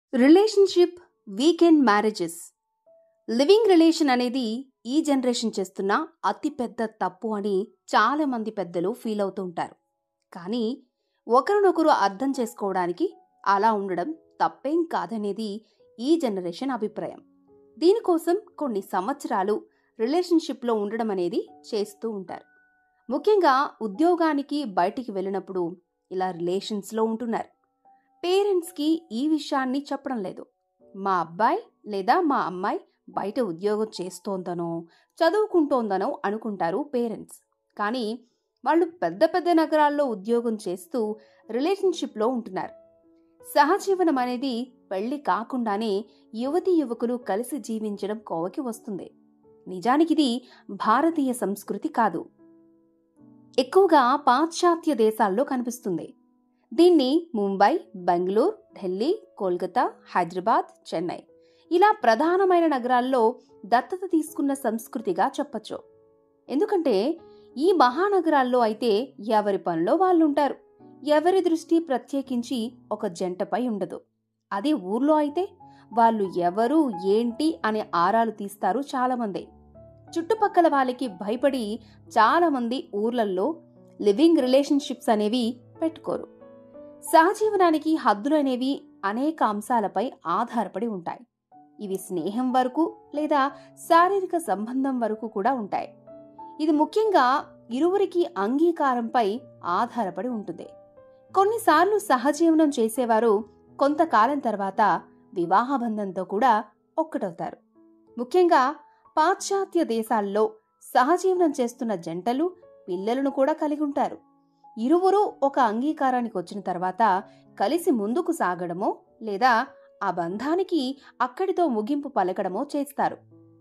relationship weekend marriages living relation అనేది ఈ generation చేస్తున్న అతిపెద్ద తప్పు అని చాలా మంది పెద్దలు ఫీల్ అవుతూ ఉంటారు కానీ ఒకరినొకరు అర్థం చేసుకోవడానికి అలా ఉండడం తప్పేం కాదనేది ఈ జనరేషన్ అభిప్రాయం దీనికోసం కొన్ని సంవత్సరాలు రిలేషన్షిప్లో ఉండడం అనేది చేస్తూ ఉంటారు ముఖ్యంగా ఉద్యోగానికి బయటికి వెళ్ళినప్పుడు ఇలా రిలేషన్స్లో ఉంటున్నారు పేరెంట్స్కి ఈ విషయాన్ని చెప్పడం లేదు మా అబ్బాయి లేదా మా అమ్మాయి బయట ఉద్యోగం చేస్తోందనో చదువుకుంటోందనో అనుకుంటారు పేరెంట్స్ కానీ వాళ్ళు పెద్ద పెద్ద నగరాల్లో ఉద్యోగం చేస్తూ రిలేషన్షిప్లో ఉంటున్నారు సహజీవనం అనేది పెళ్లి కాకుండానే యువతి యువకులు కలిసి జీవించడం కోవకి వస్తుంది నిజానికిది భారతీయ సంస్కృతి కాదు ఎక్కువగా పాశ్చాత్య దేశాల్లో కనిపిస్తుంది దీన్ని ముంబై బెంగళూరు ఢిల్లీ కోల్కతా హైదరాబాద్ చెన్నై ఇలా ప్రధానమైన నగరాల్లో దత్తత తీసుకున్న సంస్కృతిగా చెప్పచ్చు ఎందుకంటే ఈ మహానగరాల్లో అయితే ఎవరి పనిలో వాళ్ళుంటారు ఎవరి దృష్టి ప్రత్యేకించి ఒక జంటపై ఉండదు అదే ఊర్లో అయితే వాళ్ళు ఎవరు ఏంటి అనే ఆరాలు తీస్తారు చాలామంది చుట్టుపక్కల వాళ్ళకి భయపడి చాలామంది ఊర్లల్లో లివింగ్ రిలేషన్షిప్స్ అనేవి పెట్టుకోరు సహజీవనానికి హద్దులు అనేవి అనేక అంశాలపై ఆధారపడి ఉంటాయి ఇవి స్నేహం వరకు లేదా శారీరక సంబంధం వరకు కూడా ఉంటాయి ఇది ముఖ్యంగా ఇరువురికి అంగీకారంపై ఆధారపడి ఉంటుంది కొన్నిసార్లు సహజీవనం చేసేవారు కొంతకాలం తర్వాత వివాహ బంధంతో కూడా ఒక్కటవుతారు ముఖ్యంగా పాశ్చాత్య దేశాల్లో సహజీవనం చేస్తున్న జంటలు పిల్లలను కూడా కలిగి ఉంటారు ఇరువురు ఒక అంగీకారానికి వచ్చిన తర్వాత కలిసి ముందుకు సాగడమో లేదా ఆ బంధానికి అక్కడితో ముగింపు పలకడమో చేస్తారు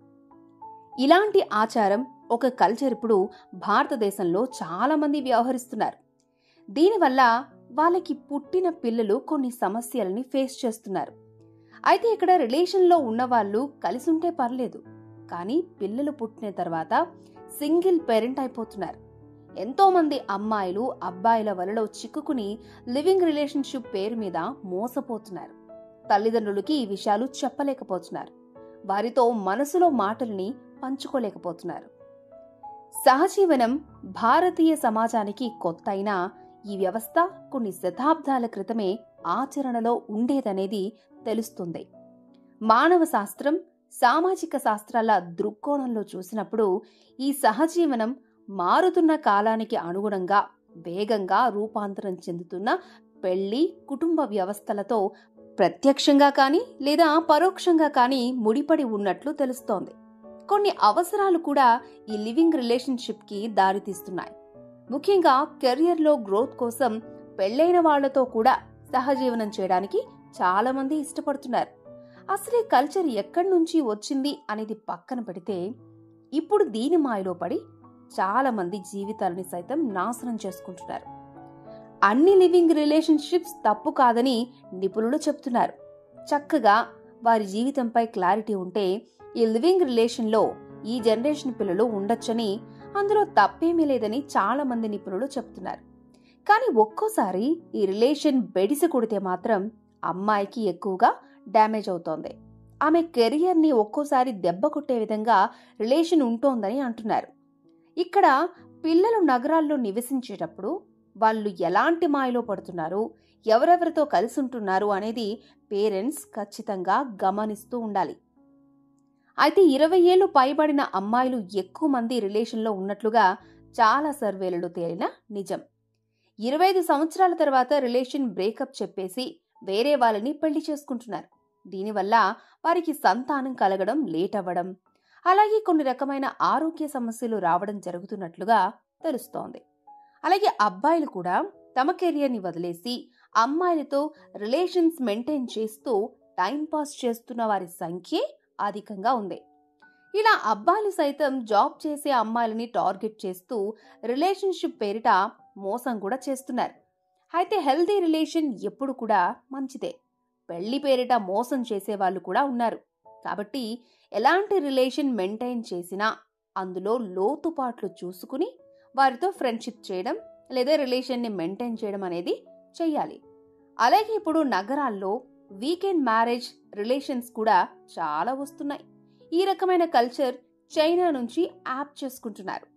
ఇలాంటి ఆచారం ఒక కల్చర్ ఇప్పుడు భారతదేశంలో చాలా మంది వ్యవహరిస్తున్నారు దీనివల్ల వాళ్ళకి పుట్టిన పిల్లలు కొన్ని సమస్యలని ఫేస్ చేస్తున్నారు అయితే ఇక్కడ రిలేషన్లో ఉన్నవాళ్ళు కలిసి ఉంటే పర్లేదు కానీ పిల్లలు పుట్టిన తర్వాత సింగిల్ పేరెంట్ అయిపోతున్నారు ఎంతో మంది అమ్మాయిలు అబ్బాయిల వలలో చిక్కుకుని లివింగ్ రిలేషన్షిప్ పేరు మీద మోసపోతున్నారు తల్లిదండ్రులకి ఈ విషయాలు చెప్పలేకపోతున్నారు వారితో మనసులో మాటల్ని పంచుకోలేకపోతున్నారు సహజీవనం భారతీయ సమాజానికి కొత్త అయినా ఈ వ్యవస్థ కొన్ని శతాబ్దాల క్రితమే ఆచరణలో ఉండేదనేది తెలుస్తుంది మానవ శాస్త్రం సామాజిక శాస్త్రాల దృక్కోణంలో చూసినప్పుడు ఈ సహజీవనం మారుతున్న కాలానికి అనుగుణంగా వేగంగా రూపాంతరం చెందుతున్న పెళ్లి కుటుంబ వ్యవస్థలతో ప్రత్యక్షంగా కానీ లేదా పరోక్షంగా కానీ ముడిపడి ఉన్నట్లు తెలుస్తోంది కొన్ని అవసరాలు కూడా ఈ లివింగ్ రిలేషన్షిప్కి దారితీస్తున్నాయి ముఖ్యంగా కెరియర్లో గ్రోత్ కోసం పెళ్లైన వాళ్లతో కూడా సహజీవనం చేయడానికి చాలా మంది ఇష్టపడుతున్నారు అసలు ఈ కల్చర్ ఎక్కడి నుంచి వచ్చింది అనేది పక్కన పెడితే ఇప్పుడు దీని మాయలో పడి చాలా మంది జీవితాలని సైతం నాశనం చేసుకుంటున్నారు అన్ని లివింగ్ రిలేషన్షిప్స్ తప్పు కాదని నిపుణులు చెప్తున్నారు చక్కగా వారి జీవితంపై క్లారిటీ ఉంటే ఈ లివింగ్ రిలేషన్లో ఈ జనరేషన్ పిల్లలు ఉండొచ్చని అందులో తప్పేమీ లేదని చాలా మంది నిపుణులు చెప్తున్నారు కానీ ఒక్కోసారి ఈ రిలేషన్ బెడిసి కొడితే మాత్రం అమ్మాయికి ఎక్కువగా డ్యామేజ్ అవుతోంది ఆమె కెరియర్ని ఒక్కోసారి దెబ్బ కొట్టే విధంగా రిలేషన్ ఉంటోందని అంటున్నారు ఇక్కడ పిల్లలు నగరాల్లో నివసించేటప్పుడు వాళ్ళు ఎలాంటి మాయలో పడుతున్నారు ఎవరెవరితో కలిసి ఉంటున్నారు అనేది పేరెంట్స్ ఖచ్చితంగా గమనిస్తూ ఉండాలి అయితే ఇరవై ఏళ్ళు పైబడిన అమ్మాయిలు ఎక్కువ మంది రిలేషన్లో ఉన్నట్లుగా చాలా సర్వేలలో తేలిన నిజం ఇరవై ఐదు సంవత్సరాల తర్వాత రిలేషన్ బ్రేకప్ చెప్పేసి వేరే వాళ్ళని పెళ్లి చేసుకుంటున్నారు దీనివల్ల వారికి సంతానం కలగడం లేట్ అవ్వడం అలాగే కొన్ని రకమైన ఆరోగ్య సమస్యలు రావడం జరుగుతున్నట్లుగా తెలుస్తోంది అలాగే అబ్బాయిలు కూడా తమ కెరియర్ని వదిలేసి అమ్మాయిలతో రిలేషన్స్ మెయింటైన్ చేస్తూ టైంపాస్ చేస్తున్న వారి సంఖ్యే అధికంగా ఉంది ఇలా అబ్బాయిలు సైతం జాబ్ చేసే అమ్మాయిలని టార్గెట్ చేస్తూ రిలేషన్షిప్ పేరిట మోసం కూడా చేస్తున్నారు అయితే హెల్తీ రిలేషన్ ఎప్పుడు కూడా మంచిదే పెళ్లి పేరిట మోసం చేసే వాళ్ళు కూడా ఉన్నారు కాబట్టి ఎలాంటి రిలేషన్ మెయింటైన్ చేసినా అందులో లోతుపాట్లు చూసుకుని వారితో ఫ్రెండ్షిప్ చేయడం లేదా రిలేషన్ని మెయింటైన్ చేయడం అనేది చెయ్యాలి అలాగే ఇప్పుడు నగరాల్లో వీకెండ్ మ్యారేజ్ రిలేషన్స్ కూడా చాలా వస్తున్నాయి ఈ రకమైన కల్చర్ చైనా నుంచి యాప్ చేసుకుంటున్నారు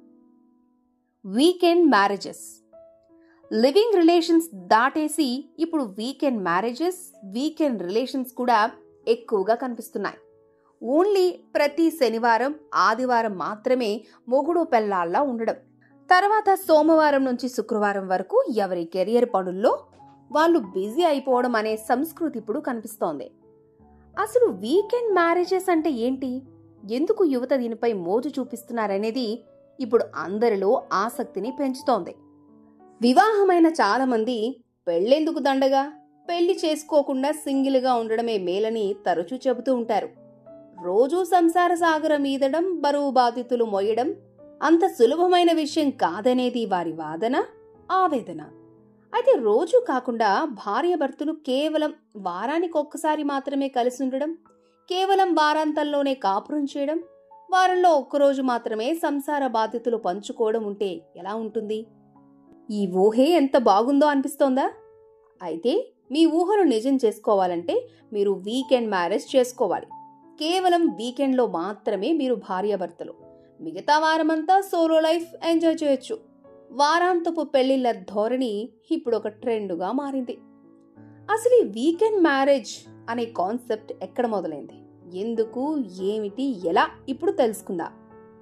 వీకెండ్ మ్యారేజెస్ లివింగ్ రిలేషన్స్ దాటేసి ఇప్పుడు వీకెండ్ మ్యారేజెస్ వీకెండ్ రిలేషన్స్ కూడా ఎక్కువగా కనిపిస్తున్నాయి ఓన్లీ ప్రతి శనివారం ఆదివారం మాత్రమే మొగుడు పెళ్ళాల్లా ఉండడం తర్వాత సోమవారం నుంచి శుక్రవారం వరకు ఎవరి కెరియర్ పనుల్లో వాళ్ళు బిజీ అయిపోవడం అనే సంస్కృతి ఇప్పుడు కనిపిస్తోంది అసలు వీకెండ్ మ్యారేజెస్ అంటే ఏంటి ఎందుకు యువత దీనిపై మోజు చూపిస్తున్నారనేది ఇప్పుడు అందరిలో ఆసక్తిని పెంచుతోంది వివాహమైన చాలా మంది పెళ్ళెందుకు దండగా పెళ్లి చేసుకోకుండా సింగిల్గా ఉండడమే మేలని తరచూ చెబుతూ ఉంటారు రోజూ సంసార సాగరం ఈదడం బరువు బాధితులు మొయ్యడం అంత సులభమైన విషయం కాదనేది వారి వాదన ఆవేదన అయితే రోజు కాకుండా భార్యాభర్తలు కేవలం వారానికి ఒక్కసారి మాత్రమే కలిసి ఉండడం కేవలం వారాంతంలోనే కాపురం చేయడం వారంలో ఒక్కరోజు మాత్రమే సంసార బాధ్యతలు పంచుకోవడం ఉంటే ఎలా ఉంటుంది ఈ ఊహే ఎంత బాగుందో అనిపిస్తోందా అయితే మీ ఊహను నిజం చేసుకోవాలంటే మీరు వీకెండ్ మ్యారేజ్ చేసుకోవాలి కేవలం వీకెండ్లో మాత్రమే మీరు భార్యాభర్తలు మిగతా వారమంతా సోలో లైఫ్ ఎంజాయ్ చేయొచ్చు వారాంతపు పెళ్లిళ్ళ ధోరణి ఇప్పుడు ఒక ట్రెండ్గా మారింది అసలు ఈ వీకెండ్ మ్యారేజ్ అనే కాన్సెప్ట్ ఎక్కడ మొదలైంది ఎందుకు ఏమిటి ఎలా ఇప్పుడు తెలుసుకుందాం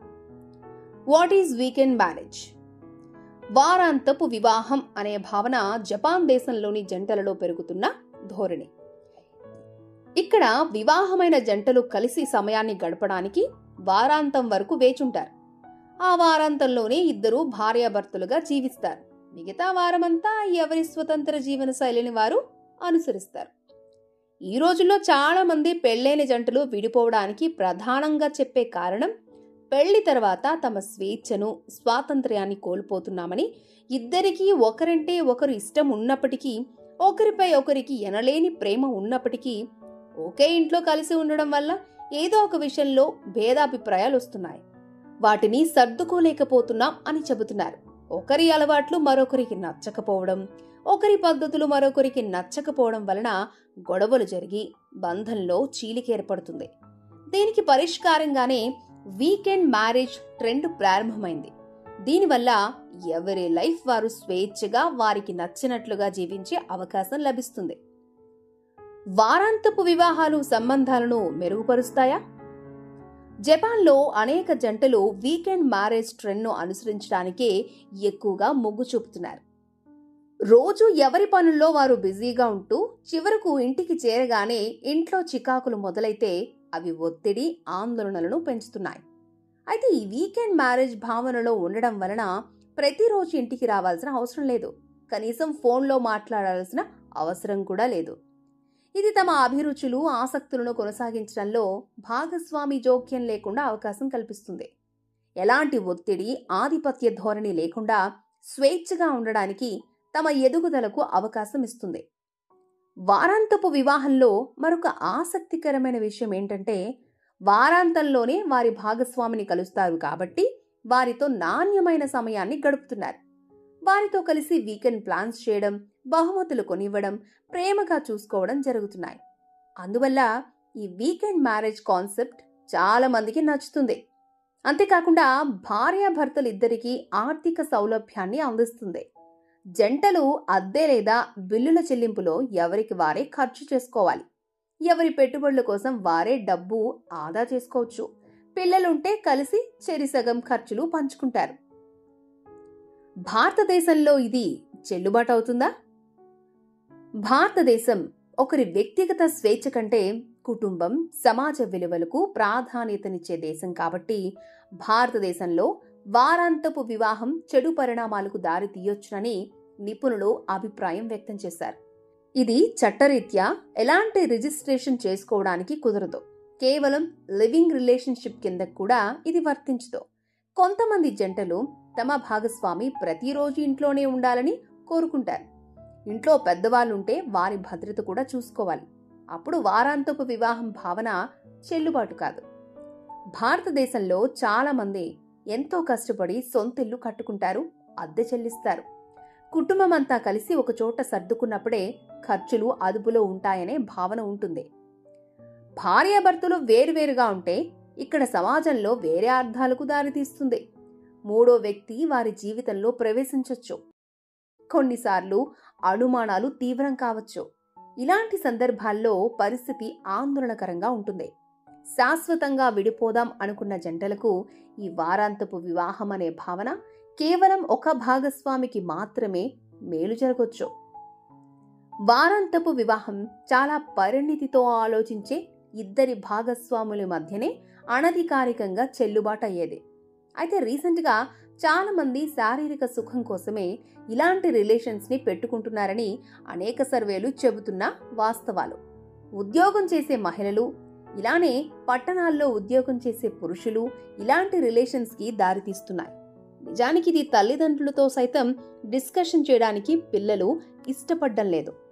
వాట్ ఈజ్ వీకెండ్ మ్యారేజ్ వారాంతపు వివాహం అనే భావన జపాన్ దేశంలోని జంటలలో పెరుగుతున్న ధోరణి ఇక్కడ వివాహమైన జంటలు కలిసి సమయాన్ని గడపడానికి వారాంతం వరకు వేచుంటారు ఆ వారాంతంలోనే ఇద్దరు భార్యాభర్తలుగా జీవిస్తారు మిగతా వారమంతా ఎవరి స్వతంత్ర జీవన శైలిని వారు అనుసరిస్తారు ఈ రోజుల్లో చాలా మంది పెళ్లైన జంటలు విడిపోవడానికి ప్రధానంగా చెప్పే కారణం పెళ్లి తర్వాత తమ స్వేచ్ఛను స్వాతంత్ర్యాన్ని కోల్పోతున్నామని ఇద్దరికీ ఒకరంటే ఒకరు ఇష్టం ఉన్నప్పటికీ ఒకరిపై ఒకరికి ఎనలేని ప్రేమ ఉన్నప్పటికీ ఒకే ఇంట్లో కలిసి ఉండడం వల్ల ఏదో ఒక విషయంలో భేదాభిప్రాయాలు వస్తున్నాయి వాటిని సర్దుకోలేకపోతున్నాం అని చెబుతున్నారు ఒకరి అలవాట్లు మరొకరికి నచ్చకపోవడం ఒకరి పద్ధతులు మరొకరికి నచ్చకపోవడం వలన గొడవలు జరిగి బంధంలో చీలిక ఏర్పడుతుంది దీనికి పరిష్కారంగానే వీకెండ్ మ్యారేజ్ ట్రెండ్ ప్రారంభమైంది దీనివల్ల ఎవరి లైఫ్ వారు స్వేచ్ఛగా వారికి నచ్చినట్లుగా జీవించే అవకాశం లభిస్తుంది వారాంతపు వివాహాలు సంబంధాలను మెరుగుపరుస్తాయా జపాన్లో అనేక జంటలు వీకెండ్ మ్యారేజ్ ట్రెండ్ను అనుసరించడానికే ఎక్కువగా మొగ్గు చూపుతున్నారు రోజు ఎవరి పనుల్లో వారు బిజీగా ఉంటూ చివరకు ఇంటికి చేరగానే ఇంట్లో చికాకులు మొదలైతే అవి ఒత్తిడి ఆందోళనలను పెంచుతున్నాయి అయితే ఈ వీకెండ్ మ్యారేజ్ భావనలో ఉండడం వలన ప్రతిరోజు ఇంటికి రావాల్సిన అవసరం లేదు కనీసం ఫోన్లో మాట్లాడాల్సిన అవసరం కూడా లేదు ఇది తమ అభిరుచులు ఆసక్తులను కొనసాగించడంలో భాగస్వామి జోక్యం లేకుండా అవకాశం కల్పిస్తుంది ఎలాంటి ఒత్తిడి ఆధిపత్య ధోరణి లేకుండా స్వేచ్ఛగా ఉండడానికి తమ ఎదుగుదలకు అవకాశం ఇస్తుంది వారాంతపు వివాహంలో మరొక ఆసక్తికరమైన విషయం ఏంటంటే వారాంతంలోనే వారి భాగస్వామిని కలుస్తారు కాబట్టి వారితో నాణ్యమైన సమయాన్ని గడుపుతున్నారు వారితో కలిసి వీకెండ్ ప్లాన్స్ చేయడం బహుమతులు కొనివ్వడం ప్రేమగా చూసుకోవడం జరుగుతున్నాయి అందువల్ల ఈ వీకెండ్ మ్యారేజ్ కాన్సెప్ట్ చాలా మందికి నచ్చుతుంది అంతేకాకుండా భార్యాభర్తలు ఇద్దరికీ ఆర్థిక సౌలభ్యాన్ని అందిస్తుంది జంటలు అద్దె లేదా బిల్లుల చెల్లింపులో ఎవరికి వారే ఖర్చు చేసుకోవాలి ఎవరి పెట్టుబడుల కోసం వారే డబ్బు ఆదా చేసుకోవచ్చు పిల్లలుంటే కలిసి చెరిసగం ఖర్చులు పంచుకుంటారు భారతదేశంలో ఇది చెల్లుబాటు అవుతుందా భారతదేశం ఒకరి వ్యక్తిగత స్వేచ్ఛ కంటే కుటుంబం సమాజ విలువలకు ప్రాధాన్యతనిచ్చే దేశం కాబట్టి భారతదేశంలో వారాంతపు వివాహం చెడు పరిణామాలకు దారి తీయొచ్చునని నిపుణులు అభిప్రాయం వ్యక్తం చేశారు ఇది చట్టరీత్యా ఎలాంటి రిజిస్ట్రేషన్ చేసుకోవడానికి కుదరదు కేవలం లివింగ్ రిలేషన్షిప్ కింద కూడా ఇది వర్తించదు కొంతమంది జంటలు తమ భాగస్వామి ప్రతిరోజు ఇంట్లోనే ఉండాలని కోరుకుంటారు ఇంట్లో పెద్దవాళ్ళుంటే వారి భద్రత కూడా చూసుకోవాలి అప్పుడు వారాంతపు వివాహం భావన చెల్లుబాటు కాదు భారతదేశంలో చాలా మంది ఎంతో కష్టపడి సొంతిల్లు కట్టుకుంటారు అద్దె చెల్లిస్తారు కుటుంబం అంతా కలిసి ఒక చోట సర్దుకున్నప్పుడే ఖర్చులు అదుపులో ఉంటాయనే భావన ఉంటుంది భార్యాభర్తలు వేరువేరుగా ఉంటే ఇక్కడ సమాజంలో వేరే అర్థాలకు దారితీస్తుంది మూడో వ్యక్తి వారి జీవితంలో ప్రవేశించొచ్చు కొన్నిసార్లు అనుమానాలు తీవ్రం కావచ్చు ఇలాంటి సందర్భాల్లో పరిస్థితి ఆందోళనకరంగా ఉంటుంది శాశ్వతంగా విడిపోదాం అనుకున్న జంటలకు ఈ వారాంతపు వివాహం అనే భావన కేవలం ఒక భాగస్వామికి మాత్రమే మేలు జరగొచ్చు వారాంతపు వివాహం చాలా పరిణితితో ఆలోచించే ఇద్దరి భాగస్వాముల మధ్యనే అనధికారికంగా చెల్లుబాటు అయ్యేది అయితే రీసెంట్గా చాలామంది శారీరక సుఖం కోసమే ఇలాంటి రిలేషన్స్ని పెట్టుకుంటున్నారని అనేక సర్వేలు చెబుతున్న వాస్తవాలు ఉద్యోగం చేసే మహిళలు ఇలానే పట్టణాల్లో ఉద్యోగం చేసే పురుషులు ఇలాంటి రిలేషన్స్కి దారితీస్తున్నాయి నిజానికి ఇది తల్లిదండ్రులతో సైతం డిస్కషన్ చేయడానికి పిల్లలు ఇష్టపడడం లేదు